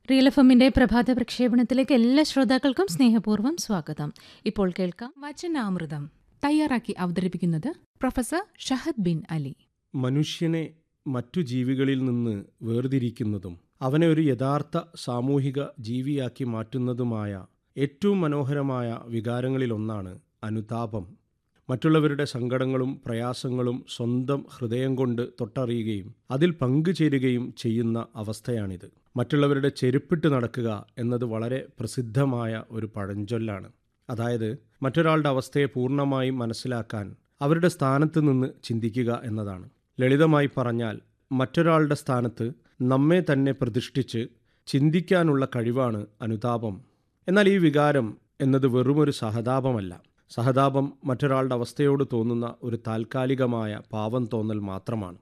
real F എമ്മിന്റെ പ്രഭാത പ്രക്ഷേപണത്തിലേക്ക് എല്ലാ ശ്രോതാക്കൾക്കും സ്നേഹപൂർവ്വം സ്വാഗതം ഇപ്പോൾ കേൾക്കാം വചനാമൃതം തയ്യാറാക്കി അവതരിപ്പിക്കുന്നത് പ്രൊഫസർ ഷഹദ് ബിൻ അലി മനുഷ്യനെ മറ്റു ജീവികളിൽ നിന്ന് വേർതിരിക്കുന്നതും അവനെ ഒരു യഥാർത്ഥ സാമൂഹിക ജീവിയാക്കി മാറ്റുന്നതുമായ ഏറ്റവും മനോഹരമായ വികാരങ്ങളിലൊന്നാണ് അനുതാപം മറ്റുള്ളവരുടെ സങ്കടങ്ങളും പ്രയാസങ്ങളും സ്വന്തം ഹൃദയം കൊണ്ട് തൊട്ടറിയുകയും അതിൽ പങ്കുചേരുകയും ചെയ്യുന്ന അവസ്ഥയാണിത് മറ്റുള്ളവരുടെ ചെരുപ്പിട്ട് നടക്കുക എന്നത് വളരെ പ്രസിദ്ധമായ ഒരു പഴഞ്ചൊല്ലാണ് അതായത് മറ്റൊരാളുടെ അവസ്ഥയെ പൂർണ്ണമായും മനസ്സിലാക്കാൻ അവരുടെ സ്ഥാനത്ത് നിന്ന് ചിന്തിക്കുക എന്നതാണ് ലളിതമായി പറഞ്ഞാൽ മറ്റൊരാളുടെ സ്ഥാനത്ത് നമ്മെ തന്നെ പ്രതിഷ്ഠിച്ച് ചിന്തിക്കാനുള്ള കഴിവാണ് അനുതാപം എന്നാൽ ഈ വികാരം എന്നത് വെറുമൊരു സഹതാപമല്ല സഹതാപം മറ്റൊരാളുടെ അവസ്ഥയോട് തോന്നുന്ന ഒരു താൽക്കാലികമായ പാവം തോന്നൽ മാത്രമാണ്